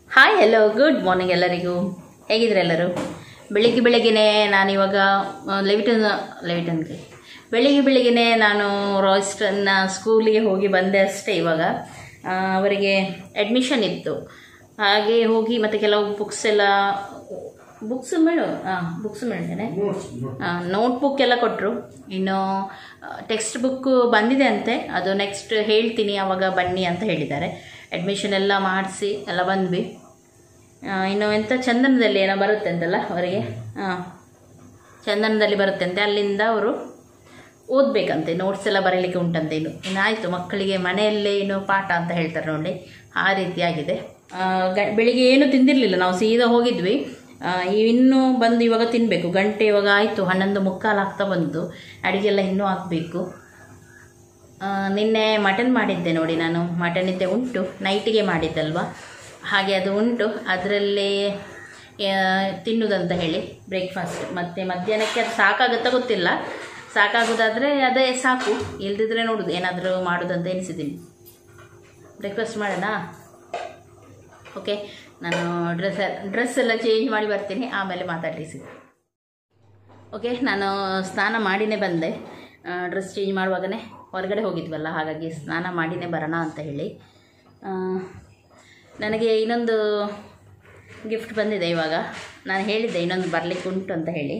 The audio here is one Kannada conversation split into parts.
ಹಾಯ್ ಹಲೋ ಗುಡ್ ಮಾರ್ನಿಂಗ್ ಎಲ್ಲರಿಗೂ ಹೇಗಿದ್ರೆ ಎಲ್ಲರೂ ಬೆಳಿಗ್ಗೆ ಬೆಳಗ್ಗೆನೇ ನಾನು ಇವಾಗ ಲೆವಿಟನ್ ಲೆವಿಟನ್ಗೆ ಬೆಳಿಗ್ಗೆ ಬೆಳಿಗ್ಗೆನೇ ನಾನು ರಾಯ್ಸ್ಟನ್ನ ಸ್ಕೂಲಿಗೆ ಹೋಗಿ ಬಂದೆ ಅಷ್ಟೇ ಇವಾಗ ಆ, ಅವರಿಗೆ ಅಡ್ಮಿಷನ್ ಇತ್ತು ಹಾಗೆ ಹೋಗಿ ಮತ್ತು ಕೆಲವು ಬುಕ್ಸ್ ಎಲ್ಲ ಬುಕ್ಸ್ ಮೇಡು ಹಾಂ ಬುಕ್ಸ್ ಮೇಡನೆ ನೋಟ್ಬುಕ್ ಎಲ್ಲ ಕೊಟ್ಟರು ಇನ್ನು ಟೆಕ್ಸ್ಟ್ ಬುಕ್ ಬಂದಿದೆ ಅಂತೆ ಅದು ನೆಕ್ಸ್ಟ್ ಹೇಳ್ತೀನಿ ಆವಾಗ ಬನ್ನಿ ಅಂತ ಹೇಳಿದ್ದಾರೆ ಅಡ್ಮಿಷನ್ ಎಲ್ಲ ಮಾಡಿಸಿ ಎಲ್ಲ ಬಂದ್ವಿ ಆ, ಇನ್ನು ಎಂಥ ಚಂದನದಲ್ಲಿ ಏನೋ ಬರುತ್ತೆ ಅಂತಲ್ಲ ಅವರಿಗೆ ಹಾಂ ಚಂದನದಲ್ಲಿ ಬರುತ್ತೆ ಅಂತೆ ಅಲ್ಲಿಂದ ಅವರು ಓದಬೇಕಂತೆ ನೋಟ್ಸ್ ಎಲ್ಲ ಬರೀಲಿಕ್ಕೆ ಉಂಟಂತೆ ಇನ್ನು ಇನ್ನು ಆಯಿತು ಮಕ್ಕಳಿಗೆ ಮನೆಯಲ್ಲೇ ಏನು ಪಾಠ ಅಂತ ಹೇಳ್ತಾರೆ ನೋಡಿ ಆ ರೀತಿಯಾಗಿದೆ ಆ, ಗ ಬೆಳಿಗ್ಗೆ ಏನು ತಿಂದಿರಲಿಲ್ಲ ನಾವು ಸೀದಾ ಹೋಗಿದ್ವಿ ಆ, ಇನ್ನು ಬಂದು ಇವಾಗ ತಿನ್ನಬೇಕು ಗಂಟೆ ಇವಾಗ ಆಯಿತು ಹನ್ನೊಂದು ಮುಕ್ಕಾಲು ಆಗ್ತಾ ಬಂತು ಅಡುಗೆ ಎಲ್ಲ ಇನ್ನೂ ಆಗಬೇಕು ನಿನ್ನೆ ಮಟನ್ ಮಾಡಿದ್ದೆ ನೋಡಿ ನಾನು ಮಟನ್ ಇದ್ದೆ ಉಂಟು ನೈಟಿಗೆ ಮಾಡಿದ್ದಲ್ವಾ ಹಾಗೆ ಅದು ಉಂಟು ಅದರಲ್ಲೇ ತಿನ್ನುವುದಂತ ಹೇಳಿ ಬ್ರೇಕ್ಫಾಸ್ಟ್ ಮತ್ತು ಮಧ್ಯಾಹ್ನಕ್ಕೆ ಅದು ಸಾಕಾಗುತ್ತಾ ಗೊತ್ತಿಲ್ಲ ಸಾಕಾಗೋದಾದರೆ ಅದೇ ಸಾಕು ಇಲ್ದಿದ್ರೆ ನೋಡೋದು ಏನಾದರೂ ಮಾಡೋದಂತ ಎನಿಸಿದ್ದೀನಿ ಬ್ರೇಕ್ಫಾಸ್ಟ್ ಮಾಡೋಣ ಓಕೆ ನಾನು ಡ್ರೆಸ್ ಡ್ರೆಸ್ ಎಲ್ಲ ಚೇಂಜ್ ಮಾಡಿ ಬರ್ತೀನಿ ಆಮೇಲೆ ಮಾತಾಡ್ರಿ ಸಿಗ ಓಕೆ ನಾನು ಸ್ನಾನ ಮಾಡಿನೇ ಬಂದೆ ಡ್ರೆಸ್ ಚೇಂಜ್ ಮಾಡುವಾಗಲೇ ಹೊರಗಡೆ ಹೋಗಿದ್ವಲ್ಲ ಹಾಗಾಗಿ ಸ್ನಾನ ಮಾಡಿನೇ ಬರೋಣ ಅಂತ ಹೇಳಿ ಆ, ನನಗೆ ಇನ್ನೊಂದು ಗಿಫ್ಟ್ ಬಂದಿದೆ ಇವಾಗ ನಾನು ಹೇಳಿದ್ದೆ ಇನ್ನೊಂದು ಬರಲಿಕ್ಕೆ ಉಂಟು ಅಂತ ಹೇಳಿ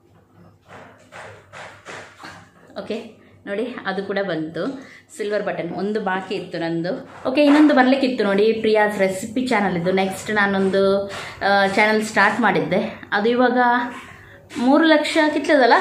ಓಕೆ ನೋಡಿ ಅದು ಕೂಡ ಬಂತು ಸಿಲ್ವರ್ ಬಟನ್ ಒಂದು ಬಾಕಿ ಇತ್ತು ನಂದು ಓಕೆ ಇನ್ನೊಂದು ಬರಲಿಕ್ಕಿತ್ತು ನೋಡಿ ಪ್ರಿಯಾಸ್ ರೆಸಿಪಿ ಚಾನಲ್ ಇದು ನೆಕ್ಸ್ಟ್ ನಾನೊಂದು ಚಾನಲ್ ಸ್ಟಾರ್ಟ್ ಮಾಡಿದ್ದೆ ಅದು ಇವಾಗ ಮೂರು ಲಕ್ಷ ಕಿತ್ತದಲ್ಲ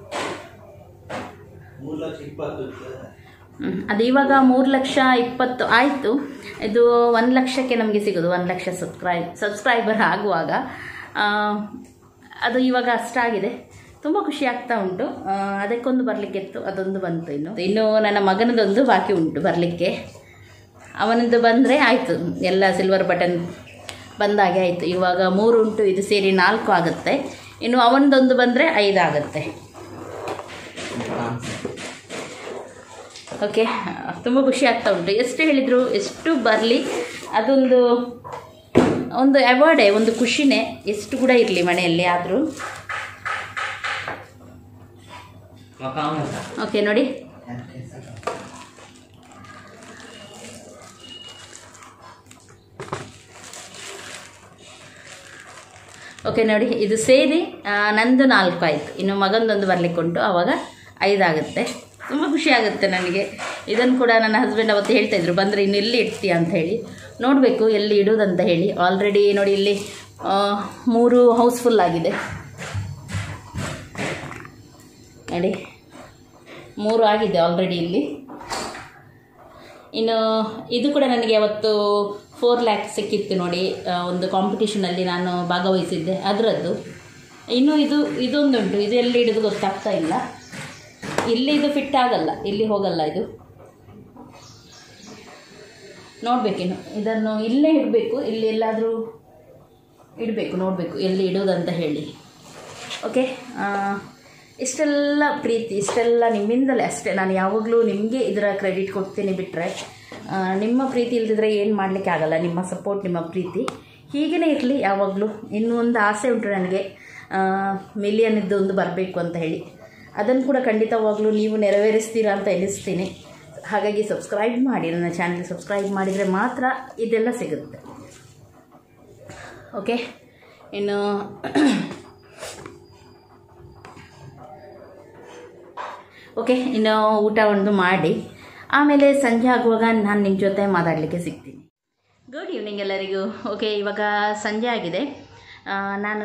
ಮೂರು ಲಕ್ಷ ಇಪ್ಪತ್ತು ಹ್ಮ್. ಅದು ಇವಾಗ ಮೂರು ಲಕ್ಷ ಇಪ್ಪತ್ತು ಆಯಿತು ಇದು ಒಂದು ಲಕ್ಷಕ್ಕೆ ನಮಗೆ ಸಿಗೋದು ಒಂದು ಲಕ್ಷ ಸಬ್ಸ್ಕ್ರೈಬ್ ಸಬ್ಸ್ಕ್ರೈಬರ್ ಆಗುವಾಗ ಆ, ಅದು ಇವಾಗ ಅಷ್ಟಾಗಿದೆ ತುಂಬ ಖುಷಿ ಆಗ್ತಾ ಉಂಟು ಆ, ಅದಕ್ಕೊಂದು ಬರಲಿಕ್ಕಿತ್ತು ಅದೊಂದು ಬಂತು ಇನ್ನು ಇನ್ನು ನನ್ನ ಮಗನದೊಂದು ಬಾಕಿ ಉಂಟು ಬರಲಿಕ್ಕೆ ಅವನದ್ದು ಬಂದರೆ ಆಯಿತು ಎಲ್ಲ ಸಿಲ್ವರ್ ಬಟನ್ ಬಂದಾಗೆ ಆಯಿತು ಇವಾಗ ಮೂರು ಉಂಟು ಇದು ಸೇರಿ ನಾಲ್ಕು ಆಗುತ್ತೆ ಇನ್ನು ಅವನದೊಂದು ಬಂದರೆ ಐದು ಆಗುತ್ತೆ ಓಕೆ ತುಂಬ ಖುಷಿ ಆಗ್ತಾ ಉಂಟು ಎಷ್ಟು ಹೇಳಿದರು ಎಷ್ಟು ಬರಲಿ ಅದೊಂದು ಒಂದು ಅವಾರ್ಡೇ ಒಂದು ಖುಷಿನೇ ಎಷ್ಟು ಕೂಡ ಇರಲಿ ಮನೆಯಲ್ಲಿ ಆದರೂ ಓಕೆ ನೋಡಿ ಓಕೆ ನೋಡಿ ಇದು ಸೇರಿ ಆ, ನಂದು ನಾಲ್ಕು ಆಯಿತು ಇನ್ನು ಮಗಂದೊಂದು ಬರಲಿಕ್ಕೆ ಉಂಟು ಆವಾಗ ಐದಾಗುತ್ತೆ ತುಂಬ ಖುಷಿ ಆಗುತ್ತೆ ನನಗೆ ಇದನ್ನು ಕೂಡ ನನ್ನ ಹಸ್ಬೆಂಡ್ ಅವತ್ತು ಹೇಳ್ತಾ ಇದ್ರು ಬಂದರೆ ಇನ್ನು ಎಲ್ಲಿ ಇಡ್ತೀಯ ಅಂತ ಹೇಳಿ ನೋಡಬೇಕು ಎಲ್ಲಿ ಇಡೋದಂತ ಹೇಳಿ ಆಲ್ರೆಡಿ ನೋಡಿ ಇಲ್ಲಿ ಆ, ಮೂರು ಹೌಸ್ಫುಲ್ ಆಗಿದೆ ನೋಡಿ ಮೂರು ಆಗಿದೆ ಆಲ್ರೆಡಿ ಇಲ್ಲಿ ಇನ್ನು ಇದು ಕೂಡ ನನಗೆ ಅವತ್ತು ಫೋರ್ ಲ್ಯಾಕ್ಸ್ ಸಿಕ್ಕಿತ್ತು ನೋಡಿ ಆ, ಒಂದು ಕಾಂಪಿಟಿಷನಲ್ಲಿ ನಾನು ಭಾಗವಹಿಸಿದ್ದೆ ಅದರದ್ದು ಇನ್ನು ಇದು ಇದೊಂದುಂಟು ಇದು ಎಲ್ಲಿ ಇಡೋದು ಗೊತ್ತಾಗ್ತಾ ಇಲ್ಲ ಇಲ್ಲಿ ಇದು ಫಿಟ್ ಆಗಲ್ಲ ಇಲ್ಲಿ ಹೋಗಲ್ಲ ಇದು ನೋಡಬೇಕಿನ್ನು ಇದನ್ನು ಇಲ್ಲೇ ಇಡಬೇಕು ಇಲ್ಲಿ ಎಲ್ಲಾದರೂ ಇಡಬೇಕು ನೋಡಬೇಕು ಎಲ್ಲಿ ಇಡೋದಂತ ಹೇಳಿ ಓಕೆ ಇಷ್ಟೆಲ್ಲ ಪ್ರೀತಿ ಇಷ್ಟೆಲ್ಲ ನಿಮ್ಮಿಂದಲೇ ಅಷ್ಟೇ ನಾನು ಯಾವಾಗಲೂ ನಿಮಗೆ ಇದರ ಕ್ರೆಡಿಟ್ ಕೊಡ್ತೀನಿ ಬಿಟ್ಟರೆ ನಿಮ್ಮ ಪ್ರೀತಿ ಇಲ್ದಿದ್ರೆ ಏನು ಮಾಡಲಿಕ್ಕೆ ಆಗಲ್ಲ ನಿಮ್ಮ ಸಪೋರ್ಟ್ ನಿಮ್ಮ ಪ್ರೀತಿ ಹೀಗೇ ಇರಲಿ ಯಾವಾಗಲೂ ಇನ್ನೂ ಒಂದು ಆಸೆ ಉಂಟು ನನಗೆ ಮಿಲಿಯನ್ ಇದ್ದು ಒಂದು ಬರಬೇಕು ಅಂತ ಹೇಳಿ ಅದನ್ನು ಕೂಡ ಖಂಡಿತವಾಗ್ಲೂ ನೀವು ನೆರವೇರಿಸ್ತೀರಾ ಅಂತ ಎನಿಸ್ತೀನಿ ಹಾಗಾಗಿ ಸಬ್ಸ್ಕ್ರೈಬ್ ಮಾಡಿ ನನ್ನ ಚಾನಲ್ ಸಬ್ಸ್ಕ್ರೈಬ್ ಮಾಡಿದರೆ ಮಾತ್ರ ಇದೆಲ್ಲ ಸಿಗುತ್ತೆ ಓಕೆ ಇನ್ನು ಓಕೆ ಇನ್ನು ಊಟ ಒಂದು ಮಾಡಿ ಆಮೇಲೆ ಸಂಜೆ ಆಗುವಾಗ ನಾನು ನಿಮ್ಮ ಜೊತೆ ಮಾತಾಡಲಿಕ್ಕೆ ಸಿಗ್ತೀನಿ ಗುಡ್ ಈವ್ನಿಂಗ್ ಎಲ್ಲರಿಗೂ ಓಕೆ ಇವಾಗ ಸಂಜೆ ಆಗಿದೆ ಆ, ನಾನು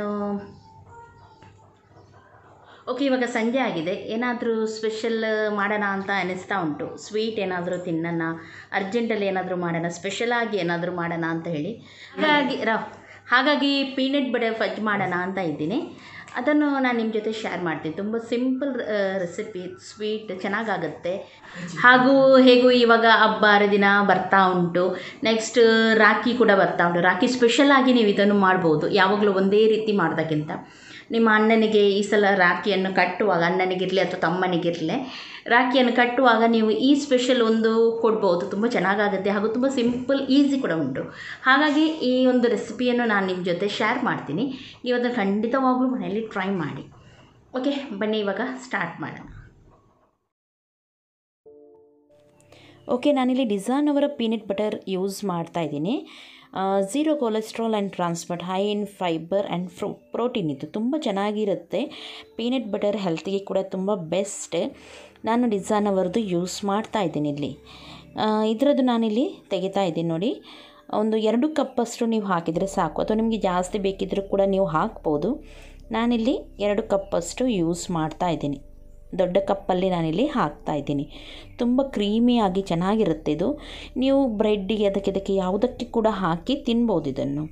ಓಕೆ ಇವಾಗ ಸಂಜೆ ಆಗಿದೆ ಏನಾದರೂ ಸ್ಪೆಷಲ್ ಮಾಡೋಣ ಅಂತ ಅನಿಸ್ತಾ ಉಂಟು ಸ್ವೀಟ್ ಏನಾದರೂ ತಿನ್ನೋಣ ಅರ್ಜೆಂಟಲ್ಲಿ ಏನಾದರೂ ಮಾಡೋಣ ಸ್ಪೆಷಲಾಗಿ ಏನಾದರೂ ಮಾಡೋಣ ಅಂತ ಹೇಳಿ ಹಾಗಾಗಿ ರಾ ಹಾಗಾಗಿ ಪೀನಟ್ ಬಟರ್ ಫಜ್ ಮಾಡೋಣ ಅಂತ ಇದ್ದೀನಿ ಅದನ್ನು ನಾನು ನಿಮ್ಮ ಜೊತೆ ಶೇರ್ ಮಾಡ್ತೀನಿ ತುಂಬ ಸಿಂಪಲ್ ರೆಸಿಪಿ ಸ್ವೀಟ್ ಚೆನ್ನಾಗಾಗುತ್ತೆ ಹಾಗೂ ಹೇಗೂ ಇವಾಗ ಹಬ್ಬ ಹರಿದಿನ ಬರ್ತಾ ಉಂಟು ನೆಕ್ಸ್ಟ್ ರಾಖಿ ಕೂಡ ಬರ್ತಾ ಉಂಟು ರಾಖಿ ಸ್ಪೆಷಲ್ ಆಗಿ ನೀವು ಇದನ್ನು ಮಾಡ್ಬೋದು ಯಾವಾಗಲೂ ಒಂದೇ ರೀತಿ ಮಾಡೋದಕ್ಕಿಂತ ನಿಮ್ಮ ಅಣ್ಣನಿಗೆ ಈ ಸಲ ರಾಖಿಯನ್ನು ಕಟ್ಟುವಾಗ ಅಣ್ಣನಿಗಿರಲಿ ಅಥವಾ ತಮ್ಮನಿಗಿರಲಿ ರಾಖಿಯನ್ನು ಕಟ್ಟುವಾಗ ನೀವು ಈ ಸ್ಪೆಷಲ್ ಒಂದು ಕೊಡ್ಬೋದು ತುಂಬ ಚೆನ್ನಾಗಾಗುತ್ತೆ ಹಾಗೂ ತುಂಬ ಸಿಂಪಲ್ ಈಸಿ ಕೂಡ ಉಂಟು ಹಾಗಾಗಿ ಈ ಒಂದು ರೆಸಿಪಿಯನ್ನು ನಾನು ನಿಮ್ಮ ಜೊತೆ ಶೇರ್ ಮಾಡ್ತೀನಿ ನೀವು ಅದನ್ನು ಖಂಡಿತವಾಗ್ಲೂ ಮನೆಯಲ್ಲಿ ಟ್ರೈ ಮಾಡಿ ಓಕೆ ಬನ್ನಿ ಇವಾಗ ಸ್ಟಾರ್ಟ್ ಮಾಡೋಣ ಓಕೆ ನಾನಿಲ್ಲಿ ಡಿಸಾನ್ ಅವರ ಪೀನಟ್ ಬಟರ್ ಯೂಸ್ ಮಾಡ್ತಾ ಇದ್ದೀನಿ zero cholesterol and trans fat high in fiber and ಫ್ರೋ ಪ್ರೋಟೀನ್ ಇದು ತುಂಬ ಚೆನ್ನಾಗಿರುತ್ತೆ ಪೀನಟ್ ಬಟರ್ ಹೆಲ್ತಿಗೆ ಕೂಡ ತುಂಬ ಬೆಸ್ಟ್ ನಾನು ಡಿಸಾನ್ ಅವರದ್ದು ಯೂಸ್ ಮಾಡ್ತಾ ಇದ್ದೀನಿ ಇಲ್ಲಿ ಇದರದ್ದು ನಾನಿಲ್ಲಿ ತೆಗಿತಾ ಇದ್ದೀನಿ ನೋಡಿ ಒಂದು ಎರಡು ಕಪ್ಪಷ್ಟು ನೀವು ಹಾಕಿದರೆ ಸಾಕು ಅಥವಾ ನಿಮಗೆ ಜಾಸ್ತಿ ಬೇಕಿದ್ದರೂ ಕೂಡ ನೀವು ಹಾಕ್ಬೋದು ನಾನಿಲ್ಲಿ ಎರಡು ಕಪ್ಪಷ್ಟು ಯೂಸ್ ಮಾಡ್ತಾ ಇದ್ದೀನಿ ದೊಡ್ಡ ಕಪ್ಪಲ್ಲಿ ನಾನಿಲ್ಲಿ ಹಾಕ್ತಾ ಇದ್ದೀನಿ ತುಂಬ ಕ್ರೀಮಿಯಾಗಿ ಚೆನ್ನಾಗಿರುತ್ತೆ ಇದು ನೀವು ಬ್ರೆಡ್ಡಿಗೆ ಅದಕ್ಕೆ ಇದಕ್ಕೆ ಯಾವುದಕ್ಕೆ ಕೂಡ ಹಾಕಿ ತಿನ್ಬೋದು ಇದನ್ನು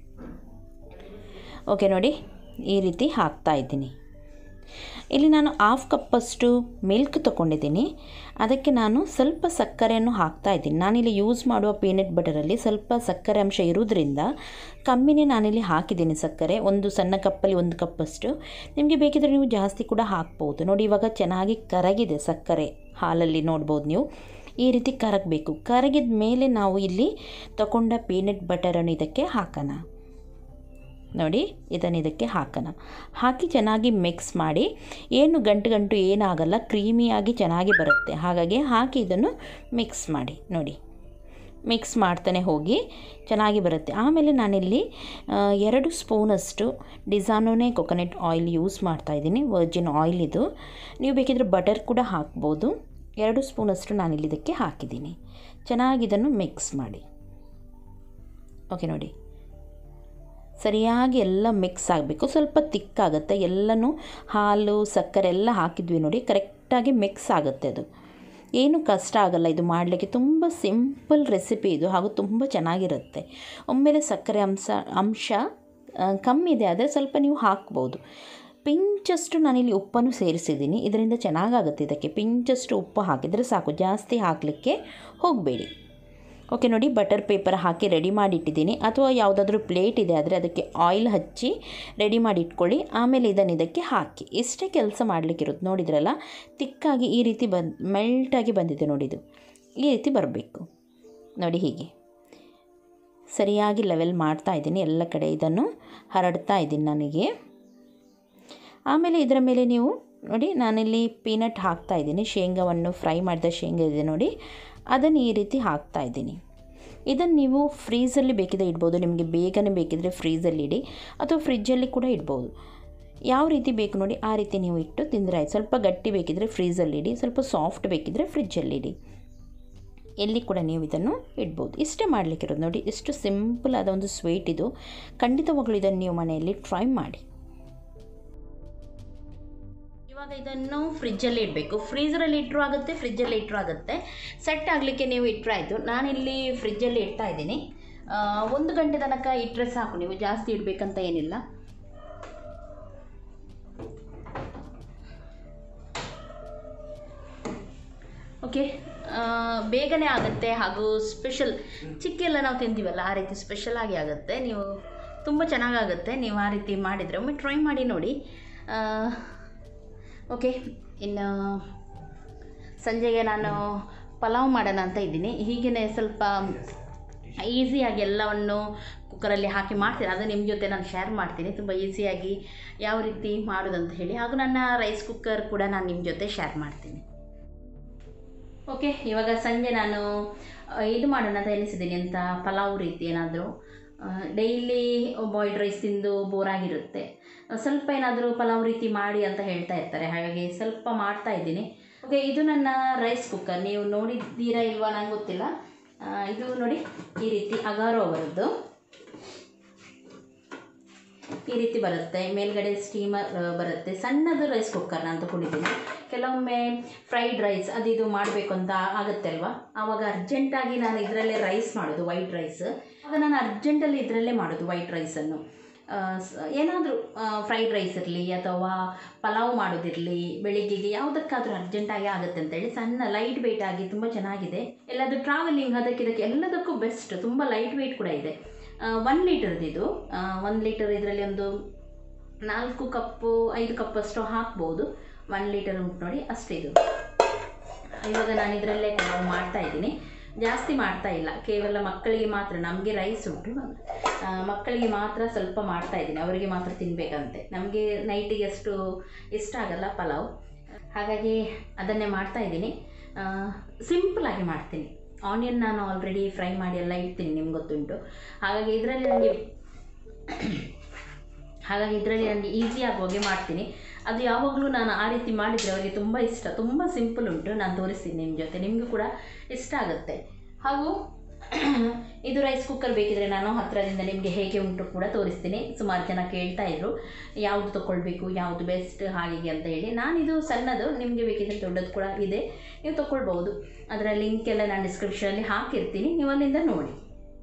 ಓಕೆ ನೋಡಿ ಈ ರೀತಿ ಹಾಕ್ತಾ ಇದ್ದೀನಿ ಇಲ್ಲಿ ನಾನು ಹಾಫ್ ಕಪ್ಪಷ್ಟು ಮಿಲ್ಕ್ ತೊಗೊಂಡಿದ್ದೀನಿ ಅದಕ್ಕೆ ನಾನು ಸ್ವಲ್ಪ ಸಕ್ಕರೆಯನ್ನು ಹಾಕ್ತಾ ಇದ್ದೀನಿ ನಾನಿಲ್ಲಿ ಯೂಸ್ ಮಾಡುವ ಪೀನಟ್ ಬಟರಲ್ಲಿ ಸ್ವಲ್ಪ ಸಕ್ಕರೆ ಅಂಶ ಇರೋದ್ರಿಂದ ಕಮ್ಮಿನೇ ನಾನಿಲ್ಲಿ ಹಾಕಿದ್ದೀನಿ ಸಕ್ಕರೆ ಒಂದು ಸಣ್ಣ ಕಪ್ಪಲ್ಲಿ ಒಂದು ಕಪ್ಪಷ್ಟು ನಿಮಗೆ ಬೇಕಿದ್ರೆ ನೀವು ಜಾಸ್ತಿ ಕೂಡ ಹಾಕ್ಬೋದು ನೋಡಿ ಇವಾಗ ಚೆನ್ನಾಗಿ ಕರಗಿದೆ ಸಕ್ಕರೆ ಹಾಲಲ್ಲಿ ನೋಡ್ಬೋದು ನೀವು ಈ ರೀತಿ ಕರಗಬೇಕು ಕರಗಿದ ಮೇಲೆ ನಾವು ಇಲ್ಲಿ ತಗೊಂಡ ಪೀನಟ್ ಬಟರನ್ನು ಇದಕ್ಕೆ ಹಾಕೋಣ ನೋಡಿ ಇದನ್ನು ಇದಕ್ಕೆ ಹಾಕೋಣ ಹಾಕಿ ಚೆನ್ನಾಗಿ ಮಿಕ್ಸ್ ಮಾಡಿ ಏನು ಗಂಟು ಗಂಟು ಏನಾಗಲ್ಲ ಕ್ರೀಮಿಯಾಗಿ ಚೆನ್ನಾಗಿ ಬರುತ್ತೆ ಹಾಗಾಗಿ ಹಾಕಿ ಇದನ್ನು ಮಿಕ್ಸ್ ಮಾಡಿ ನೋಡಿ ಮಿಕ್ಸ್ ಮಾಡ್ತಾನೆ ಹೋಗಿ ಚೆನ್ನಾಗಿ ಬರುತ್ತೆ ಆಮೇಲೆ ನಾನಿಲ್ಲಿ ಎರಡು ಸ್ಪೂನಷ್ಟು ಡಿಸಾನೋನೇ ಕೊಕೊನೆಟ್ ಆಯಿಲ್ ಯೂಸ್ ಮಾಡ್ತಾಯಿದ್ದೀನಿ ವರ್ಜಿನ್ ಆಯಿಲ್ ಇದು ನೀವು ಬೇಕಿದ್ರೆ ಬಟರ್ ಕೂಡ ಹಾಕ್ಬೋದು ಎರಡು ಸ್ಪೂನಷ್ಟು ನಾನಿಲ್ಲಿ ಇದಕ್ಕೆ ಹಾಕಿದ್ದೀನಿ ಚೆನ್ನಾಗಿ ಇದನ್ನು ಮಿಕ್ಸ್ ಮಾಡಿ ಓಕೆ ನೋಡಿ ಸರಿಯಾಗಿ ಎಲ್ಲ ಮಿಕ್ಸ್ ಆಗಬೇಕು ಸ್ವಲ್ಪ ತಿಕ್ಕಾಗುತ್ತೆ ಎಲ್ಲನೂ ಹಾಲು ಸಕ್ಕರೆ ಎಲ್ಲ ಹಾಕಿದ್ವಿ ನೋಡಿ ಕರೆಕ್ಟಾಗಿ ಮಿಕ್ಸ್ ಆಗುತ್ತೆ ಅದು ಏನು ಕಷ್ಟ ಆಗಲ್ಲ ಇದು ಮಾಡಲಿಕ್ಕೆ ತುಂಬ ಸಿಂಪಲ್ ರೆಸಿಪಿ ಇದು ಹಾಗೂ ತುಂಬ ಚೆನ್ನಾಗಿರುತ್ತೆ ಒಮ್ಮೆಲೆ ಸಕ್ಕರೆ ಅಂಶ ಅಂಶ ಕಮ್ಮಿ ಇದೆ ಆದರೆ ಸ್ವಲ್ಪ ನೀವು ಹಾಕ್ಬೋದು ಪಿಂಚಷ್ಟು ನಾನಿಲ್ಲಿ ಉಪ್ಪನ್ನು ಸೇರಿಸಿದ್ದೀನಿ ಇದರಿಂದ ಚೆನ್ನಾಗಾಗುತ್ತೆ ಇದಕ್ಕೆ ಪಿಂಚಷ್ಟು ಉಪ್ಪು ಹಾಕಿದರೆ ಸಾಕು ಜಾಸ್ತಿ ಹಾಕಲಿಕ್ಕೆ ಹೋಗಬೇಡಿ ಓಕೆ ನೋಡಿ ಬಟರ್ ಪೇಪರ್ ಹಾಕಿ ರೆಡಿ ಮಾಡಿ ಇಟ್ಟಿದ್ದೀನಿ ಅಥವಾ ಯಾವುದಾದ್ರೂ ಪ್ಲೇಟ್ ಇದೆ ಆದರೆ ಅದಕ್ಕೆ ಆಯಿಲ್ ಹಚ್ಚಿ ರೆಡಿ ಮಾಡಿ ಇಟ್ಕೊಳ್ಳಿ ಆಮೇಲೆ ಇದನ್ನು ಇದಕ್ಕೆ ಹಾಕಿ ಇಷ್ಟೇ ಕೆಲಸ ಮಾಡಲಿಕ್ಕಿರುತ್ತೆ ನೋಡಿದ್ರಲ್ಲ ತಿಕ್ಕಾಗಿ ಈ ರೀತಿ ಬಂದು ಮೆಲ್ಟಾಗಿ ಬಂದಿದೆ ನೋಡಿದು ಈ ರೀತಿ ಬರಬೇಕು ನೋಡಿ ಹೀಗೆ ಸರಿಯಾಗಿ ಲೆವೆಲ್ ಮಾಡ್ತಾ ಇದ್ದೀನಿ ಎಲ್ಲ ಕಡೆ ಇದನ್ನು ಹರಡ್ತಾ ಇದ್ದೀನಿ ನನಗೆ ಆಮೇಲೆ ಇದರ ಮೇಲೆ ನೀವು ನೋಡಿ ನಾನಿಲ್ಲಿ ಪೀನಟ್ ಹಾಕ್ತಾ ಇದ್ದೀನಿ ಶೇಂಗಾವನ್ನು ಫ್ರೈ ಮಾಡಿದ ಶೇಂಗಾ ಇದೆ ನೋಡಿ ಅದನ್ನು ಈ ರೀತಿ ಹಾಕ್ತಾ ಇದ್ದೀನಿ ಇದನ್ನು ನೀವು ಫ್ರೀಸಲ್ಲಿ ಬೇಕಿದ್ರೆ ಇಡ್ಬೋದು ನಿಮಗೆ ಬೇಗನೆ ಬೇಕಿದ್ರೆ ಫ್ರೀಸಲ್ಲಿ ಇಡಿ ಅಥವಾ ಫ್ರಿಜ್ಜಲ್ಲಿ ಕೂಡ ಇಡ್ಬೋದು ಯಾವ ರೀತಿ ಬೇಕು ನೋಡಿ ಆ ರೀತಿ ನೀವು ಇಟ್ಟು ತಿಂದರೆ ಆಯ್ತು ಸ್ವಲ್ಪ ಗಟ್ಟಿ ಬೇಕಿದ್ರೆ ಫ್ರೀಸಲ್ಲಿ ಇಡಿ ಸ್ವಲ್ಪ ಸಾಫ್ಟ್ ಬೇಕಿದ್ರೆ ಫ್ರಿಜ್ಜಲ್ಲಿ ಇಡಿ ಎಲ್ಲಿ ಕೂಡ ನೀವು ಇದನ್ನು ಇಡ್ಬೋದು ಇಷ್ಟೇ ಮಾಡಲಿಕ್ಕಿರೋದು ನೋಡಿ ಇಷ್ಟು ಸಿಂಪಲ್ ಆದ ಒಂದು ಸ್ವೀಟ್ ಇದು ಖಂಡಿತವಾಗ್ಲೂ ಇದನ್ನು ನೀವು ಮನೆಯಲ್ಲಿ ಟ್ರೈ ಮಾಡಿ ಇವಾಗ ಇದನ್ನು ಫ್ರಿಜ್ಜಲ್ಲಿ ಇಡಬೇಕು ಫ್ರೀಸರಲ್ಲಿ ಇಟ್ಟರು ಆಗುತ್ತೆ ಫ್ರಿಜ್ಜಲ್ಲಿ ಇಟ್ಟರು ಆಗುತ್ತೆ ಸೆಟ್ ಆಗಲಿಕ್ಕೆ ನೀವು ಇಟ್ಟರೆ ಆಯಿತು ನಾನಿಲ್ಲಿ ಫ್ರಿಜ್ಜಲ್ಲಿ ಇಡ್ತಾ ಇದ್ದೀನಿ ಒಂದು ಗಂಟೆ ತನಕ ಇಟ್ಟರೆ ಸಾಕು ನೀವು ಜಾಸ್ತಿ ಇಡಬೇಕಂತ ಏನಿಲ್ಲ ಓಕೆ ಬೇಗನೆ ಆಗುತ್ತೆ ಹಾಗೂ ಸ್ಪೆಷಲ್ ಚಿಕ್ಕೆಲ್ಲ ನಾವು ತಿಂತೀವಲ್ಲ ಆ ರೀತಿ ಸ್ಪೆಷಲ್ ಆಗಿ ಆಗುತ್ತೆ ನೀವು ತುಂಬ ಚೆನ್ನಾಗಾಗುತ್ತೆ ನೀವು ಆ ರೀತಿ ಮಾಡಿದರೆ ಒಮ್ಮೆ ಟ್ರೈ ಮಾಡಿ ನೋಡಿ ಓಕೆ ಇನ್ನು ಸಂಜೆಗೆ ನಾನು ಪಲಾವ್ ಮಾಡೋಣ ಅಂತ ಇದ್ದೀನಿ ಹೀಗೇ ಸ್ವಲ್ಪ ಈಸಿಯಾಗಿ ಎಲ್ಲವನ್ನು ಕುಕ್ಕರಲ್ಲಿ ಹಾಕಿ ಮಾಡ್ತೀನಿ ಅದು ನಿಮ್ಮ ಜೊತೆ ನಾನು ಶೇರ್ ಮಾಡ್ತೀನಿ ತುಂಬ ಈಸಿಯಾಗಿ ಯಾವ ರೀತಿ ಮಾಡೋದಂತ ಹೇಳಿ ಹಾಗೂ ನನ್ನ ರೈಸ್ ಕುಕ್ಕರ್ ಕೂಡ ನಾನು ನಿಮ್ಮ ಜೊತೆ ಶೇರ್ ಮಾಡ್ತೀನಿ ಓಕೆ ಇವಾಗ ಸಂಜೆ ನಾನು ಇದು ಮಾಡೋಣ ಅಂತ ಎನಿಸಿದ್ದೀನಿ ಅಂತ ಪಲಾವ್ ರೀತಿ ಏನಾದರೂ ಡೈಲಿ ಬಾಯ್ಲ್ಡ್ ರೈಸ್ ತಿಂದು ಬೋರಾಗಿರುತ್ತೆ ಸ್ವಲ್ಪ ಏನಾದರೂ ಪಲಾವ್ ರೀತಿ ಮಾಡಿ ಅಂತ ಹೇಳ್ತಾ ಇರ್ತಾರೆ ಹಾಗಾಗಿ ಸ್ವಲ್ಪ ಮಾಡ್ತಾ ಇದ್ದೀನಿ ಓಕೆ ಇದು ನನ್ನ ರೈಸ್ ಕುಕ್ಕರ್ ನೀವು ನೋಡಿದ್ದೀರಾ ಇಲ್ವಾ ನಂಗೆ ಗೊತ್ತಿಲ್ಲ ಇದು ನೋಡಿ ಈ ರೀತಿ ಅಗಾರೋ ಅವರದ್ದು ಈ ರೀತಿ ಬರುತ್ತೆ ಮೇಲ್ಗಡೆ ಸ್ಟೀಮರ್ ಬರುತ್ತೆ ಸಣ್ಣದು ರೈಸ್ ಕುಕ್ಕರ್ ನಾನು ತಗೊಂಡಿದ್ದೀನಿ ಕೆಲವೊಮ್ಮೆ ಫ್ರೈಡ್ ರೈಸ್ ಅದು ಇದು ಮಾಡಬೇಕು ಅಂತ ಆಗುತ್ತೆ ಅಲ್ವಾ ಆವಾಗ ಅರ್ಜೆಂಟಾಗಿ ನಾನು ಇದರಲ್ಲೇ ರೈಸ್ ಮಾಡೋದು ವೈಟ್ ರೈಸ್ ಆಗ ನಾನು ಅರ್ಜೆಂಟಲ್ಲಿ ಇದರಲ್ಲೇ ಮಾಡೋದು ವೈಟ್ ರೈಸನ್ನು ಏನಾದರೂ ಫ್ರೈಡ್ ರೈಸ್ ಇರಲಿ ಅಥವಾ ಪಲಾವ್ ಮಾಡೋದಿರಲಿ ಬೆಳಿಗ್ಗೆಗೆ ಯಾವುದಕ್ಕಾದರೂ ಅರ್ಜೆಂಟಾಗಿ ಆಗುತ್ತೆ ಅಂತೇಳಿ ಸಣ್ಣ ಲೈಟ್ ವೆಯ್ಟ್ ಆಗಿ ತುಂಬ ಚೆನ್ನಾಗಿದೆ ಎಲ್ಲದು ಟ್ರಾವೆಲಿಂಗ್ ಅದಕ್ಕೆ ಇದಕ್ಕೆ ಎಲ್ಲದಕ್ಕೂ ಬೆಸ್ಟ್ ತುಂಬ ಲೈಟ್ ವೆಯ್ಟ್ ಕೂಡ ಇದೆ ಒನ್ ಲೀಟರ್ದು ಇದು ಒನ್ ಲೀಟರ್ ಇದರಲ್ಲಿ ಒಂದು ನಾಲ್ಕು ಕಪ್ಪು ಐದು ಕಪ್ಪಷ್ಟು ಹಾಕ್ಬೋದು ಒನ್ ಲೀಟರ್ ಉಂಟು ನೋಡಿ ಅಷ್ಟೇ ಇದು ಇವಾಗ ನಾನು ಇದರಲ್ಲೇ ನಾವು ಮಾಡ್ತಾ ಇದ್ದೀನಿ ಜಾಸ್ತಿ ಮಾಡ್ತಾ ಇಲ್ಲ ಕೇವಲ ಮಕ್ಕಳಿಗೆ ಮಾತ್ರ ನಮಗೆ ರೈಸ್ ಉಂಟು ಆ, ಮಕ್ಕಳಿಗೆ ಮಾತ್ರ ಸ್ವಲ್ಪ ಮಾಡ್ತಾ ಇದ್ದೀನಿ ಅವರಿಗೆ ಮಾತ್ರ ತಿನ್ನಬೇಕಂತೆ ನಮಗೆ ನೈಟಿಗೆ ಅಷ್ಟು ಇಷ್ಟ ಆಗಲ್ಲ ಪಲಾವ್ ಹಾಗಾಗಿ ಅದನ್ನೇ ಮಾಡ್ತಾ ಇದ್ದೀನಿ ಸಿಂಪಲಾಗಿ ಮಾಡ್ತೀನಿ ಆನಿಯನ್ ನಾನು ಆಲ್ರೆಡಿ ಫ್ರೈ ಮಾಡಿ ಎಲ್ಲ ಇಡ್ತೀನಿ ನಿಮ್ಗೆ ಗೊತ್ತುಂಟು ಹಾಗಾಗಿ ಇದರಲ್ಲಿ ನನಗೆ ಹಾಗಾಗಿ ಇದರಲ್ಲಿ ನನಗೆ ಈಸಿ ಆಗುವಾಗೆ ಮಾಡ್ತೀನಿ ಅದು ಯಾವಾಗಲೂ ನಾನು ಆ ರೀತಿ ಮಾಡಿದರೆ ಅವರಿಗೆ ತುಂಬ ಇಷ್ಟ ತುಂಬ ಸಿಂಪಲ್ ಉಂಟು ನಾನು ತೋರಿಸ್ತೀನಿ ನಿಮ್ಮ ಜೊತೆ ನಿಮಗೂ ಕೂಡ ಇಷ್ಟ ಆಗುತ್ತೆ ಹಾಗೂ ಇದು ರೈಸ್ ಕುಕ್ಕರ್ ಬೇಕಿದ್ರೆ ನಾನು ಹತ್ತಿರದಿಂದ ನಿಮಗೆ ಹೇಗೆ ಉಂಟು ಕೂಡ ತೋರಿಸ್ತೀನಿ ಸುಮಾರು ಜನ ಕೇಳ್ತಾ ಇದ್ರು ಯಾವುದು ತೊಗೊಳ್ಬೇಕು ಯಾವುದು ಬೆಸ್ಟ್ ಹಾಗೆ ಅಂತ ಹೇಳಿ ನಾನಿದು ಸಣ್ಣದು ನಿಮಗೆ ಬೇಕಿದ್ರೆ ದೊಡ್ಡದು ಕೂಡ ಇದೆ ನೀವು ತೊಗೊಳ್ಬೋದು ಅದರ ಲಿಂಕ್ ಎಲ್ಲ ನಾನು ಡಿಸ್ಕ್ರಿಪ್ಷನಲ್ಲಿ ಹಾಕಿರ್ತೀನಿ ನೀವು ಅಲ್ಲಿಂದ ನೋಡಿ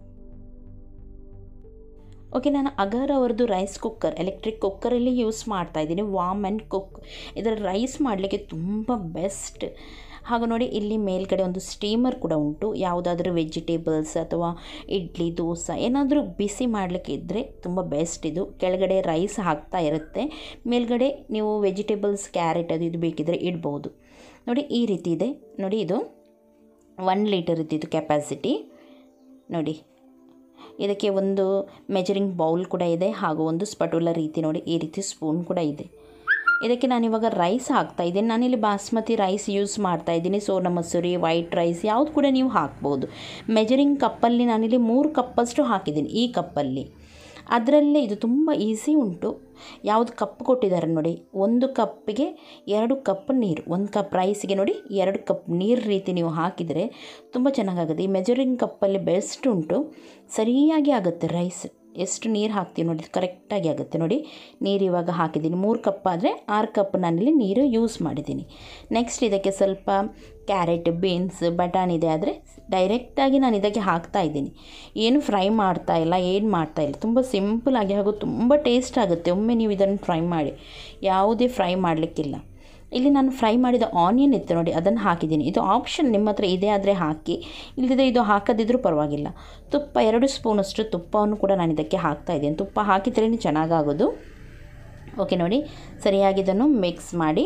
ಓಕೆ ನಾನು ಅಗರ್ ಅವರದ್ದು ರೈಸ್ ಕುಕ್ಕರ್ ಎಲೆಕ್ಟ್ರಿಕ್ ಕುಕ್ಕರಲ್ಲಿ ಯೂಸ್ ಮಾಡ್ತಾ ಇದ್ದೀನಿ ವಾಮ್ ಆ್ಯಂಡ್ ಕುಕ್ ಇದರ ರೈಸ್ ಮಾಡಲಿಕ್ಕೆ ತುಂಬ ಬೆಸ್ಟ್ ಹಾಗೂ ನೋಡಿ ಇಲ್ಲಿ ಮೇಲ್ಗಡೆ ಒಂದು ಸ್ಟೀಮರ್ ಕೂಡ ಉಂಟು ಯಾವುದಾದ್ರೂ ವೆಜಿಟೇಬಲ್ಸ್ ಅಥವಾ ಇಡ್ಲಿ ದೋಸೆ ಏನಾದರೂ ಬಿಸಿ ಮಾಡಲಿಕ್ಕೆ ಇದ್ದರೆ ತುಂಬ ಬೆಸ್ಟ್ ಇದು ಕೆಳಗಡೆ ರೈಸ್ ಹಾಕ್ತಾ ಇರುತ್ತೆ ಮೇಲ್ಗಡೆ ನೀವು ವೆಜಿಟೇಬಲ್ಸ್ ಕ್ಯಾರೆಟ್ ಅದು ಇದು ಬೇಕಿದ್ದರೆ ಇಡ್ಬೋದು ನೋಡಿ ಈ ರೀತಿ ಇದೆ ನೋಡಿ ಇದು ಒನ್ ಲೀಟರ್ ಇದ್ದಿದ್ದು ಕೆಪಾಸಿಟಿ ನೋಡಿ ಇದಕ್ಕೆ ಒಂದು ಮೆಜರಿಂಗ್ ಬೌಲ್ ಕೂಡ ಇದೆ ಹಾಗೂ ಒಂದು ಸ್ಪಟುಲ ರೀತಿ ನೋಡಿ ಈ ರೀತಿ ಸ್ಪೂನ್ ಕೂಡ ಇದೆ ಇದಕ್ಕೆ ನಾನಿವಾಗ ರೈಸ್ ಹಾಕ್ತಾ ಇದ್ದೀನಿ ನಾನಿಲ್ಲಿ ಬಾಸ್ಮತಿ ರೈಸ್ ಯೂಸ್ ಮಾಡ್ತಾ ಇದ್ದೀನಿ ಸೋನಾ ಮಸೂರಿ ವೈಟ್ ರೈಸ್ ಯಾವುದು ಕೂಡ ನೀವು ಹಾಕ್ಬೋದು ಮೆಜರಿಂಗ್ ಕಪ್ಪಲ್ಲಿ ನಾನಿಲ್ಲಿ ಮೂರು ಕಪ್ಪಷ್ಟು ಹಾಕಿದ್ದೀನಿ ಈ ಕಪ್ಪಲ್ಲಿ ಅದರಲ್ಲೇ ಇದು ತುಂಬ ಈಸಿ ಉಂಟು ಯಾವುದು ಕಪ್ ಕೊಟ್ಟಿದ್ದಾರೆ ನೋಡಿ ಒಂದು ಕಪ್ಪಿಗೆ ಎರಡು ಕಪ್ ನೀರು ಒಂದು ಕಪ್ ರೈಸಿಗೆ ನೋಡಿ ಎರಡು ಕಪ್ ನೀರು ರೀತಿ ನೀವು ಹಾಕಿದರೆ ತುಂಬ ಚೆನ್ನಾಗಾಗುತ್ತೆ ಈ ಮೆಜರಿಂಗ್ ಕಪ್ಪಲ್ಲಿ ಬೆಸ್ಟ್ ಉಂಟು ಸರಿಯಾಗಿ ಆಗುತ್ತೆ ರೈಸ್ ಎಷ್ಟು ನೀರು ಹಾಕ್ತೀವಿ ನೋಡಿ ಕರೆಕ್ಟಾಗಿ ಆಗುತ್ತೆ ನೋಡಿ ನೀರು ಇವಾಗ ಹಾಕಿದ್ದೀನಿ ಮೂರು ಕಪ್ ಆದರೆ ಆರು ಕಪ್ ನಾನಿಲ್ಲಿ ನೀರು ಯೂಸ್ ಮಾಡಿದ್ದೀನಿ ನೆಕ್ಸ್ಟ್ ಇದಕ್ಕೆ ಸ್ವಲ್ಪ ಕ್ಯಾರೆಟ್ ಬೀನ್ಸ್ ಬಟಾಣಿ ಇದೆ ಆದರೆ ಡೈರೆಕ್ಟಾಗಿ ನಾನು ಇದಕ್ಕೆ ಹಾಕ್ತಾ ಇದ್ದೀನಿ ಏನು ಫ್ರೈ ಮಾಡ್ತಾ ಇಲ್ಲ ಏನು ಮಾಡ್ತಾ ಇಲ್ಲ ತುಂಬ ಸಿಂಪಲಾಗಿ ಹಾಗೂ ತುಂಬ ಟೇಸ್ಟ್ ಆಗುತ್ತೆ ಒಮ್ಮೆ ನೀವು ಇದನ್ನು ಫ್ರೈ ಮಾಡಿ ಯಾವುದೇ ಫ್ರೈ ಮಾಡಲಿಕ್ಕಿಲ್ಲ ಇಲ್ಲಿ ನಾನು ಫ್ರೈ ಮಾಡಿದ ಆನಿಯನ್ ಇತ್ತು ನೋಡಿ ಅದನ್ನು ಹಾಕಿದ್ದೀನಿ ಇದು ಆಪ್ಷನ್ ನಿಮ್ಮ ಹತ್ರ ಇದೆ ಆದರೆ ಹಾಕಿ ಇಲ್ಲದಿದ್ದರೆ ಇದು ಹಾಕದಿದ್ರೂ ಪರವಾಗಿಲ್ಲ ತುಪ್ಪ ಎರಡು ಸ್ಪೂನಷ್ಟು ತುಪ್ಪವನ್ನು ಕೂಡ ನಾನು ಇದಕ್ಕೆ ಹಾಕ್ತಾ ಇದ್ದೀನಿ ತುಪ್ಪ ಹಾಕಿದ್ರೇ ಚೆನ್ನಾಗಾಗೋದು ಓಕೆ ನೋಡಿ ಸರಿಯಾಗಿ ಇದನ್ನು ಮಿಕ್ಸ್ ಮಾಡಿ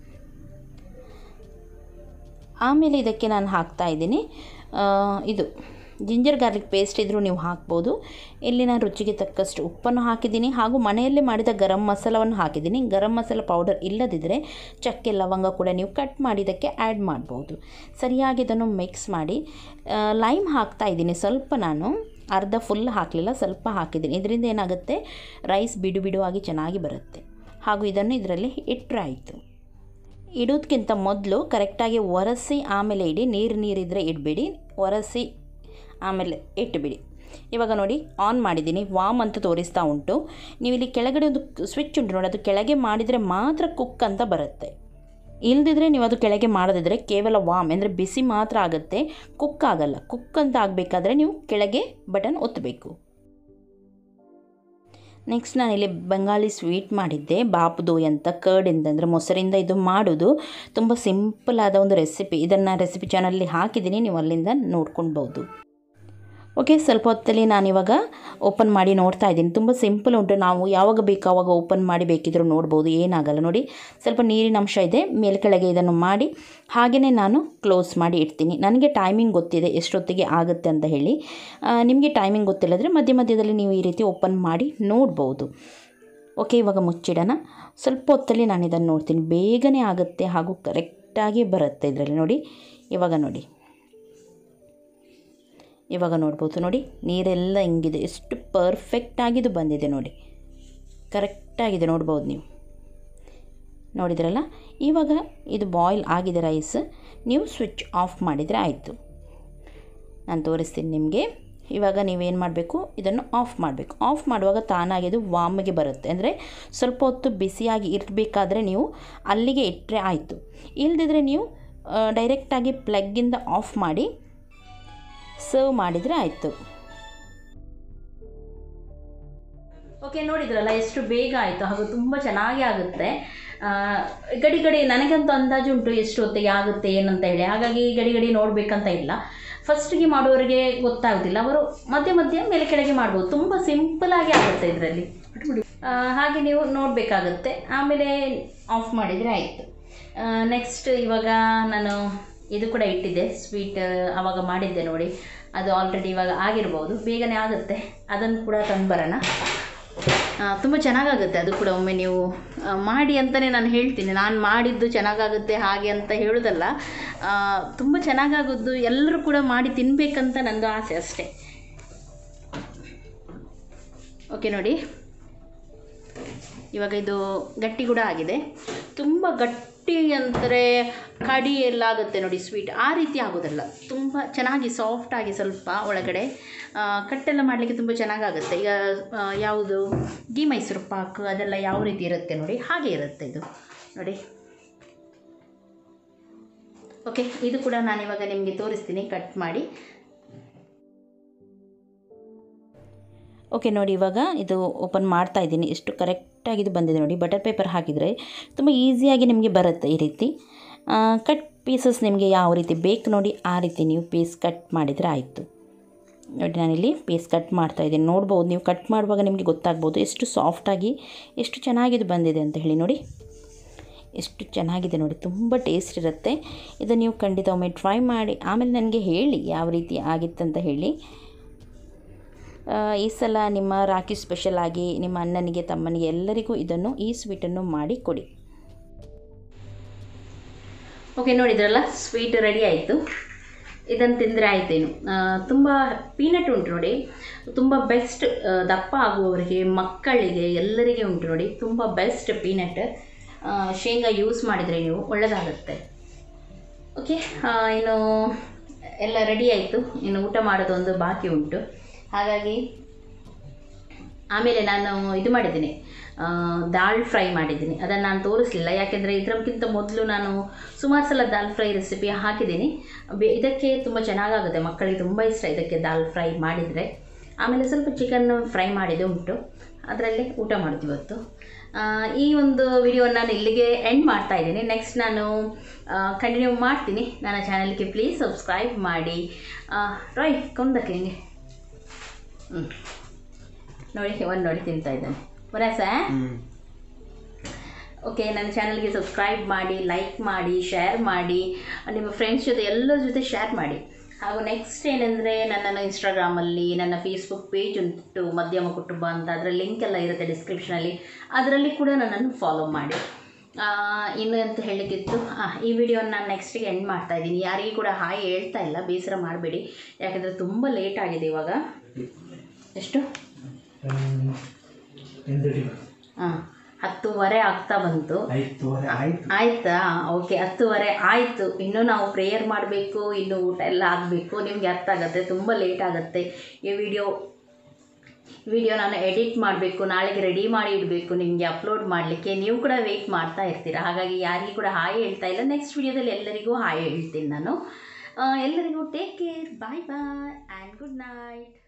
ಆಮೇಲೆ ಇದಕ್ಕೆ ನಾನು ಹಾಕ್ತಾ ಇದ್ದೀನಿ ಆ, ಇದು ಜಿಂಜರ್ ಗಾರ್ಲಿಕ್ ಪೇಸ್ಟ್ ಇದ್ದರೂ ನೀವು ಹಾಕ್ಬೋದು ಇಲ್ಲಿ ನಾನು ರುಚಿಗೆ ತಕ್ಕಷ್ಟು ಉಪ್ಪನ್ನು ಹಾಕಿದ್ದೀನಿ ಹಾಗೂ ಮನೆಯಲ್ಲೇ ಮಾಡಿದ ಗರಂ ಮಸಾಲವನ್ನು ಹಾಕಿದ್ದೀನಿ ಗರಂ ಮಸಾಲ ಪೌಡರ್ ಇಲ್ಲದಿದ್ದರೆ ಚಕ್ಕೆ ಲವಂಗ ಕೂಡ ನೀವು ಕಟ್ ಮಾಡಿ ಇದಕ್ಕೆ ಆ್ಯಡ್ ಮಾಡ್ಬೋದು ಸರಿಯಾಗಿ ಇದನ್ನು ಮಿಕ್ಸ್ ಮಾಡಿ ಆ, ಲೈಮ್ ಹಾಕ್ತಾ ಇದ್ದೀನಿ ಸ್ವಲ್ಪ ನಾನು ಅರ್ಧ ಫುಲ್ ಹಾಕಲಿಲ್ಲ ಸ್ವಲ್ಪ ಹಾಕಿದ್ದೀನಿ ಇದರಿಂದ ಏನಾಗುತ್ತೆ ರೈಸ್ ಬಿಡು ಬಿಡುವಾಗಿ ಚೆನ್ನಾಗಿ ಬರುತ್ತೆ ಹಾಗೂ ಇದನ್ನು ಇದರಲ್ಲಿ ಇಟ್ಟರೆ ಆಯಿತು ಇಡೋದಕ್ಕಿಂತ ಮೊದಲು ಕರೆಕ್ಟಾಗಿ ಒರೆಸಿ ಆಮೇಲೆ ಇಡಿ ನೀರು ನೀರಿದ್ದರೆ ಇಡಬೇಡಿ ಒರೆಸಿ ಆಮೇಲೆ ಇಟ್ಟುಬಿಡಿ ಇವಾಗ ನೋಡಿ ಆನ್ ಮಾಡಿದ್ದೀನಿ ವಾಮ್ ಅಂತ ತೋರಿಸ್ತಾ ಉಂಟು ನೀವು ಇಲ್ಲಿ ಕೆಳಗಡೆ ಒಂದು ಸ್ವಿಚ್ ಉಂಟು ನೋಡಿ ಅದು ಕೆಳಗೆ ಮಾಡಿದರೆ ಮಾತ್ರ ಕುಕ್ ಅಂತ ಬರುತ್ತೆ ಇಲ್ದಿದ್ರೆ ನೀವು ಅದು ಕೆಳಗೆ ಮಾಡದಿದ್ದರೆ ಕೇವಲ ವಾಮ್ ಅಂದರೆ ಬಿಸಿ ಮಾತ್ರ ಆಗುತ್ತೆ ಕುಕ್ ಆಗಲ್ಲ ಕುಕ್ ಅಂತ ಆಗಬೇಕಾದ್ರೆ ನೀವು ಕೆಳಗೆ ಬಟನ್ ಒತ್ತಬೇಕು ನೆಕ್ಸ್ಟ್ ನಾನಿಲ್ಲಿ ಬೆಂಗಾಲಿ ಸ್ವೀಟ್ ಮಾಡಿದ್ದೆ ಬಾಪುದೋಯ್ ಅಂತ ಕರ್ಡಿಂದ ಅಂದರೆ ಮೊಸರಿಂದ ಇದು ಮಾಡೋದು ತುಂಬ ಸಿಂಪಲ್ ಆದ ಒಂದು ರೆಸಿಪಿ ಇದನ್ನು ರೆಸಿಪಿ ಚಾನಲ್ಲಿ ಹಾಕಿದ್ದೀನಿ ನೀವು ಅಲ್ಲಿಂದ ನೋಡ್ಕೊಳ್ಬೋದು ಓಕೆ ಸ್ವಲ್ಪ ಹೊತ್ತಲ್ಲಿ ನಾನಿವಾಗ ಓಪನ್ ಮಾಡಿ ನೋಡ್ತಾ ಇದ್ದೀನಿ ತುಂಬ ಸಿಂಪಲ್ ಉಂಟು ನಾವು ಯಾವಾಗ ಬೇಕು ಆವಾಗ ಓಪನ್ ಮಾಡಿ ಬೇಕಿದ್ರೂ ನೋಡ್ಬೋದು ಏನಾಗಲ್ಲ ನೋಡಿ ಸ್ವಲ್ಪ ನೀರಿನ ಅಂಶ ಇದೆ ಮೇಲ್ಕೆಳಗೆ ಇದನ್ನು ಮಾಡಿ ಹಾಗೆಯೇ ನಾನು ಕ್ಲೋಸ್ ಮಾಡಿ ಇಡ್ತೀನಿ ನನಗೆ ಟೈಮಿಂಗ್ ಗೊತ್ತಿದೆ ಎಷ್ಟೊತ್ತಿಗೆ ಆಗುತ್ತೆ ಅಂತ ಹೇಳಿ ಆ, ನಿಮಗೆ ಟೈಮಿಂಗ್ ಗೊತ್ತಿಲ್ಲದ್ರೆ ಮಧ್ಯ ಮಧ್ಯದಲ್ಲಿ ನೀವು ಈ ರೀತಿ ಓಪನ್ ಮಾಡಿ ನೋಡ್ಬೋದು ಓಕೆ ಇವಾಗ ಮುಚ್ಚಿಡೋಣ ಸ್ವಲ್ಪ ಹೊತ್ತಲ್ಲಿ ನಾನು ಇದನ್ನು ನೋಡ್ತೀನಿ ಬೇಗನೆ ಆಗುತ್ತೆ ಹಾಗೂ ಕರೆಕ್ಟಾಗಿ ಬರುತ್ತೆ ಇದರಲ್ಲಿ ನೋಡಿ ಇವಾಗ ನೋಡಿ ಇವಾಗ ನೋಡ್ಬೋದು ನೋಡಿ ನೀರೆಲ್ಲ ಹಿಂಗಿದೆ ಎಷ್ಟು ಪರ್ಫೆಕ್ಟಾಗಿದು ಬಂದಿದೆ ನೋಡಿ ಕರೆಕ್ಟಾಗಿದೆ ನೋಡ್ಬೋದು ನೀವು ನೋಡಿದ್ರಲ್ಲ ಇವಾಗ ಇದು ಬಾಯ್ಲ್ ಆಗಿದೆ ರೈಸ್ ನೀವು ಸ್ವಿಚ್ ಆಫ್ ಮಾಡಿದರೆ ಆಯಿತು ನಾನು ತೋರಿಸ್ತೀನಿ ನಿಮಗೆ ಇವಾಗ ನೀವೇನು ಮಾಡಬೇಕು ಇದನ್ನು ಆಫ್ ಮಾಡಬೇಕು ಆಫ್ ಮಾಡುವಾಗ ತಾನಾಗಿ ಇದು ವಾಮಿಗೆ ಬರುತ್ತೆ ಅಂದರೆ ಸ್ವಲ್ಪ ಹೊತ್ತು ಬಿಸಿಯಾಗಿ ಇರಬೇಕಾದ್ರೆ ನೀವು ಅಲ್ಲಿಗೆ ಇಟ್ಟರೆ ಆಯಿತು ಇಲ್ಲದಿದ್ದರೆ ನೀವು ಡೈರೆಕ್ಟಾಗಿ ಪ್ಲಗ್ಗಿಂದ ಆಫ್ ಮಾಡಿ ಸರ್ವ್ ಮಾಡಿದರೆ ಆಯಿತು ಓಕೆ ನೋಡಿದ್ರಲ್ಲ ಎಷ್ಟು ಬೇಗ ಆಯಿತು ಹಾಗೂ ತುಂಬ ಚೆನ್ನಾಗಿ ಆಗುತ್ತೆ ಆ, ಗಡಿ ಗಡಿ ನನಗಂತೂ ಅಂದಾಜು ಉಂಟು ಎಷ್ಟು ಹೊತ್ತಿಗೆ ಆಗುತ್ತೆ ಏನಂತ ಹೇಳಿ ಹಾಗಾಗಿ ಗಡಿ ಗಡಿ ನೋಡಬೇಕಂತ ಇಲ್ಲ ಫಸ್ಟಿಗೆ ಮಾಡುವವರಿಗೆ ಗೊತ್ತಾಗೋದಿಲ್ಲ ಅವರು ಮಧ್ಯೆ ಮಧ್ಯೆ ಮೇಲೆ ಕೆಳಗೆ ಮಾಡ್ಬೋದು ತುಂಬ ಸಿಂಪಲಾಗಿ ಆಗುತ್ತೆ ಇದರಲ್ಲಿ ಹಾಗೆ ನೀವು ನೋಡಬೇಕಾಗುತ್ತೆ ಆಮೇಲೆ ಆಫ್ ಮಾಡಿದರೆ ಆಯಿತು ನೆಕ್ಸ್ಟ್ ಇವಾಗ ನಾನು ಇದು ಕೂಡ ಇಟ್ಟಿದ್ದೆ ಸ್ವೀಟ್ ಆವಾಗ ಮಾಡಿದ್ದೆ ನೋಡಿ ಅದು ಆಲ್ರೆಡಿ ಇವಾಗ ಆಗಿರ್ಬೋದು ಬೇಗನೆ ಆಗುತ್ತೆ ಅದನ್ನು ಕೂಡ ತಂದು ಬರೋಣ ತುಂಬ ಚೆನ್ನಾಗಾಗುತ್ತೆ ಅದು ಕೂಡ ಒಮ್ಮೆ ನೀವು ಆ, ಮಾಡಿ ಅಂತಲೇ ನಾನು ಹೇಳ್ತೀನಿ ನಾನು ಮಾಡಿದ್ದು ಚೆನ್ನಾಗಾಗುತ್ತೆ ಹಾಗೆ ಅಂತ ಹೇಳೋದಲ್ಲ ತುಂಬ ಚೆನ್ನಾಗಾಗೋದು ಎಲ್ಲರೂ ಕೂಡ ಮಾಡಿ ತಿನ್ನಬೇಕಂತ ನಂದು ಆಸೆ ಅಷ್ಟೇ ಓಕೆ ನೋಡಿ ಇವಾಗ ಇದು ಗಟ್ಟಿ ಕೂಡ ಆಗಿದೆ ತುಂಬ ಗಟ್ಟಿ ಅಂತಾರೆ ಕಡಿ ಎಲ್ಲ ಆಗುತ್ತೆ ನೋಡಿ ಸ್ವೀಟ್ ಆ ರೀತಿ ಆಗೋದಲ್ಲ ತುಂಬ ಚೆನ್ನಾಗಿ ಸಾಫ್ಟಾಗಿ ಸ್ವಲ್ಪ ಒಳಗಡೆ ಆ, ಕಟ್ಟೆಲ್ಲ ಮಾಡಲಿಕ್ಕೆ ತುಂಬ ಚೆನ್ನಾಗಾಗುತ್ತೆ ಈಗ ಆ, ಯಾವುದು ಗೀ ಮೈಸೂರು ಪಾಕ್ ಅದೆಲ್ಲ ಯಾವ ರೀತಿ ಇರುತ್ತೆ ನೋಡಿ ಹಾಗೆ ಇರುತ್ತೆ ಇದು ನೋಡಿ ಓಕೆ ಇದು ಕೂಡ ನಾನಿವಾಗ ನಿಮಗೆ ತೋರಿಸ್ತೀನಿ ಕಟ್ ಮಾಡಿ ಓಕೆ ನೋಡಿ ಇವಾಗ ಇದು ಓಪನ್ ಮಾಡ್ತಾ ಇದ್ದೀನಿ ಎಷ್ಟು ಕರೆಕ್ಟಾಗಿ ಇದು ಬಂದಿದೆ ನೋಡಿ ಬಟರ್ ಪೇಪರ್ ಹಾಕಿದರೆ ತುಂಬ ಈಸಿಯಾಗಿ ನಿಮಗೆ ಬರುತ್ತೆ ಈ ರೀತಿ ಕಟ್ ಪೀಸಸ್ ನಿಮಗೆ ಯಾವ ರೀತಿ ಬೇಕು ನೋಡಿ ಆ ರೀತಿ ನೀವು ಪೀಸ್ ಕಟ್ ಮಾಡಿದರೆ ಆಯಿತು ನೋಡಿ ನಾನಿಲ್ಲಿ ಪೀಸ್ ಕಟ್ ಮಾಡ್ತಾ ಇದ್ದೀನಿ ನೋಡ್ಬೋದು ನೀವು ಕಟ್ ಮಾಡುವಾಗ ನಿಮಗೆ ಗೊತ್ತಾಗ್ಬೋದು ಎಷ್ಟು ಸಾಫ್ಟಾಗಿ ಎಷ್ಟು ಚೆನ್ನಾಗಿದು ಬಂದಿದೆ ಅಂತ ಹೇಳಿ ನೋಡಿ ಎಷ್ಟು ಚೆನ್ನಾಗಿದೆ ನೋಡಿ ತುಂಬ ಟೇಸ್ಟ್ ಇರುತ್ತೆ ಇದನ್ನು ನೀವು ಖಂಡಿತ ಒಮ್ಮೆ ಟ್ರೈ ಮಾಡಿ ಆಮೇಲೆ ನನಗೆ ಹೇಳಿ ಯಾವ ರೀತಿ ಆಗಿತ್ತಂತ ಹೇಳಿ ಆ, ಈ ಸಲ ನಿಮ್ಮ ರಾಖಿ ಸ್ಪೆಷಲ್ ಆಗಿ ನಿಮ್ಮ ಅಣ್ಣನಿಗೆ ತಮ್ಮನಿಗೆ ಎಲ್ಲರಿಗೂ ಇದನ್ನು ಈ ಸ್ವೀಟನ್ನು ಮಾಡಿ ಕೊಡಿ ಓಕೆ ನೋಡಿದ್ರಲ್ಲ ಸ್ವೀಟ್ ರೆಡಿ ಆಯಿತು ಇದನ್ನು ತಿಂದರೆ ಆಯ್ತೇನು ತುಂಬ ಪೀನಟ್ ಉಂಟು ನೋಡಿ ತುಂಬ ಬೆಸ್ಟ್ ದಪ್ಪ ಆಗುವವರಿಗೆ ಮಕ್ಕಳಿಗೆ ಎಲ್ಲರಿಗೆ ಉಂಟು ನೋಡಿ ತುಂಬ ಬೆಸ್ಟ್ ಪೀನಟ್ ಶೇಂಗಾ ಯೂಸ್ ಮಾಡಿದರೆ ನೀವು ಒಳ್ಳೆಯದಾಗುತ್ತೆ ಓಕೆ ಇನ್ನು ಎಲ್ಲ ರೆಡಿ ಆಯಿತು ಇನ್ನು ಊಟ ಮಾಡೋದೊಂದು ಬಾಕಿ ಉಂಟು ಹಾಗಾಗಿ ಆಮೇಲೆ ನಾನು ಇದು ಮಾಡಿದ್ದೀನಿ ಆ, ದಾಲ್ ಫ್ರೈ ಮಾಡಿದ್ದೀನಿ ಅದನ್ನು ನಾನು ತೋರಿಸಲಿಲ್ಲ ಯಾಕೆಂದರೆ ಇದಕ್ಕಿಂತ ಮೊದಲು ನಾನು ಸುಮಾರು ಸಲ ದಾಲ್ ಫ್ರೈ ರೆಸಿಪಿ ಹಾಕಿದ್ದೀನಿ ಬೆ ಇದಕ್ಕೆ ತುಂಬ ಚೆನ್ನಾಗಾಗುತ್ತೆ ಮಕ್ಕಳಿಗೆ ತುಂಬ ಇಷ್ಟ ಇದಕ್ಕೆ ದಾಲ್ ಫ್ರೈ ಮಾಡಿದರೆ ಆಮೇಲೆ ಸ್ವಲ್ಪ ಚಿಕನ್ ಫ್ರೈ ಮಾಡಿದ್ದು ಉಂಟು ಅದರಲ್ಲೇ ಊಟ ಮಾಡ್ತೀವಿ ಇವತ್ತು ಆ, ಈ ಒಂದು ವಿಡಿಯೋನ ನಾನು ಇಲ್ಲಿಗೆ ಎಂಡ್ ಮಾಡ್ತಾ ಇದ್ದೀನಿ ನೆಕ್ಸ್ಟ್ ನಾನು ಕಂಟಿನ್ಯೂ ಮಾಡ್ತೀನಿ ನನ್ನ ಚಾನಲ್ಗೆ ಪ್ಲೀಸ್ ಸಬ್ಸ್ಕ್ರೈಬ್ ಮಾಡಿ ಆ, ರಾಯ್ ಕೊಂದಕ್ಕೆ ಹಿಂಗೆ ಹ್ಞೂ ನೋಡಿ ಒಂದು ನೋಡಿ ತಿಂತಾ ಇದ್ದಾನೆ ಬರಾಸ ಓಕೆ ನನ್ನ ಚಾನಲ್ಗೆ ಸಬ್ಸ್ಕ್ರೈಬ್ ಮಾಡಿ ಲೈಕ್ ಮಾಡಿ ಶೇರ್ ಮಾಡಿ ನಿಮ್ಮ ಫ್ರೆಂಡ್ಸ್ ಜೊತೆ ಎಲ್ಲರ ಜೊತೆ ಶೇರ್ ಮಾಡಿ ಹಾಗೂ ನೆಕ್ಸ್ಟ್ ಏನಂದರೆ ನನ್ನನ್ನು ಇನ್ಸ್ಟಾಗ್ರಾಮಲ್ಲಿ ನನ್ನ ಫೇಸ್ಬುಕ್ ಪೇಜ್ ಉಂಟು ಮಧ್ಯಮ ಕುಟುಂಬ ಅಂತ ಅದರ ಲಿಂಕ್ ಎಲ್ಲ ಇರುತ್ತೆ ಡಿಸ್ಕ್ರಿಪ್ಷನಲ್ಲಿ ಅದರಲ್ಲಿ ಕೂಡ ನನ್ನನ್ನು ಫಾಲೋ ಮಾಡಿ ಆ, ಇನ್ನು ಅಂತ ಹೇಳಲಿಕ್ಕಿತ್ತು ಹಾಂ ಈ ವಿಡಿಯೋನ ನಾನು ನೆಕ್ಸ್ಟಿಗೆ ಎಂಡ್ ಮಾಡ್ತಾ ಇದ್ದೀನಿ ಯಾರಿಗೂ ಕೂಡ ಹಾಯ್ ಹೇಳ್ತಾ ಇಲ್ಲ ಬೇಸರ ಮಾಡಬೇಡಿ ಯಾಕಂದರೆ ತುಂಬ ಲೇಟ್ ಆಗಿದೆ ಇವಾಗ ಎಷ್ಟು ಹಾಂ ಹತ್ತುವರೆ ಆಗ್ತಾ ಬಂತು ಆಯ್ತುವರೆ ಆಯ್ತು ಆಯ್ತಾ ಓಕೆ ಹತ್ತುವರೆ ಆಯಿತು ಇನ್ನು ನಾವು ಪ್ರೇಯರ್ ಮಾಡಬೇಕು ಇನ್ನು ಊಟ ಎಲ್ಲ ಆಗಬೇಕು ನಿಮಗೆ ಅರ್ಥ ಆಗುತ್ತೆ ತುಂಬ ಲೇಟ್ ಆಗುತ್ತೆ ಈ ವಿಡಿಯೋ ವಿಡಿಯೋ ನಾನು ಎಡಿಟ್ ಮಾಡಬೇಕು ನಾಳೆಗೆ ರೆಡಿ ಮಾಡಿ ಇಡಬೇಕು ನಿಮಗೆ ಅಪ್ಲೋಡ್ ಮಾಡಲಿಕ್ಕೆ ನೀವು ಕೂಡ ವೆಯ್ಟ್ ಮಾಡ್ತಾ ಇರ್ತೀರಾ ಹಾಗಾಗಿ ಯಾರಿಗೂ ಕೂಡ ಹಾಯ್ ಹೇಳ್ತಾ ಇಲ್ಲ ನೆಕ್ಸ್ಟ್ ವಿಡಿಯೋದಲ್ಲಿ ಎಲ್ಲರಿಗೂ ಹಾಯ್ ಹೇಳ್ತೀನಿ ನಾನು ಆ, ಎಲ್ಲರಿಗೂ take care bye bye and good night